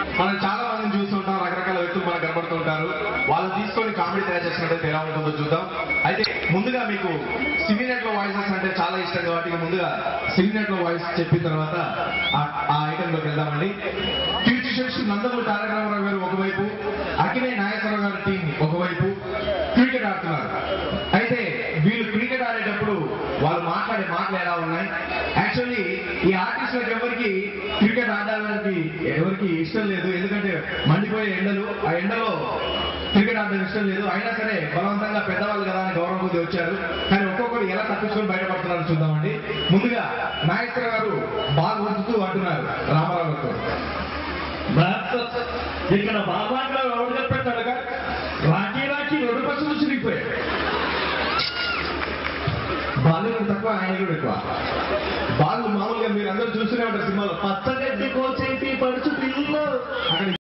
మనం చాలా మందిని చూస్తుంటాం రకరకాల వ్యక్తులు మనకు కనబడుతూ ఉంటారు వాళ్ళు తీసుకొని కామెడీ తయారు చేసినట్టు ఎలా ఉంటుందో చూద్దాం అయితే ముందుగా మీకు సివినెట్ లో వాయిసెస్ అంటే చాలా ఇష్టం కాబట్టి ఇక ముందుగా సివినెట్ లో వాయిస్ చెప్పిన తర్వాత ఆ- ఆ ఐటమ్ లోకి వెళ్దామండి కీర్తి శేషు నందమూరి తారక రామారావు గారు ఒకవైపు అక్కినే నాగేశ్వరరావు గారి టీం ఒకవైపు క్రికెట్ ఆడుతున్నారు అయితే వీళ్ళు క్రికెట్ ఆడేటప్పుడు వాళ్ళు మాట్లాడే మాటలు ఎలా ఉన్నాయి యాక్చువల్లీ ఈ ఆర్టిస్టులకు ఎవరికి క్రికెట్ ఆడడానికి ఎవరికి ఇష్టం లేదు ఎందుకంటే మండిపోయే ఎండలు ఆ ఎండలో క్రికెట్ ఆడడం ఇష్టం లేదు అయినా సరే బలవంతంగా పెద్దవాళ్ళు కదా అని గౌరవం కొద్ది వచ్చారు కానీ ఒక్కొక్కరు ఎలా తప్పించుకొని బయటపడుతున్నారో చూద్దామండి ముందుగా నాగేశ్వర గారు బాగా వదుతూ అంటున్నారు రామారావు గారితో భారత ఇక్కడ బాబాగా ఎవరు చెప్పేస్తాడుగా రాజీ రాజీ రెండు బస్సులు చిరిగిపోయాయి బాలు తక్కువ ఆయన కూడా ఎక్కువ బాలు మామూలుగా మీరు అందరూ చూస్తూనే ఉంటారు సినిమాలో పచ్చగడ్డి కోసేటి పడుచు పిల్లలు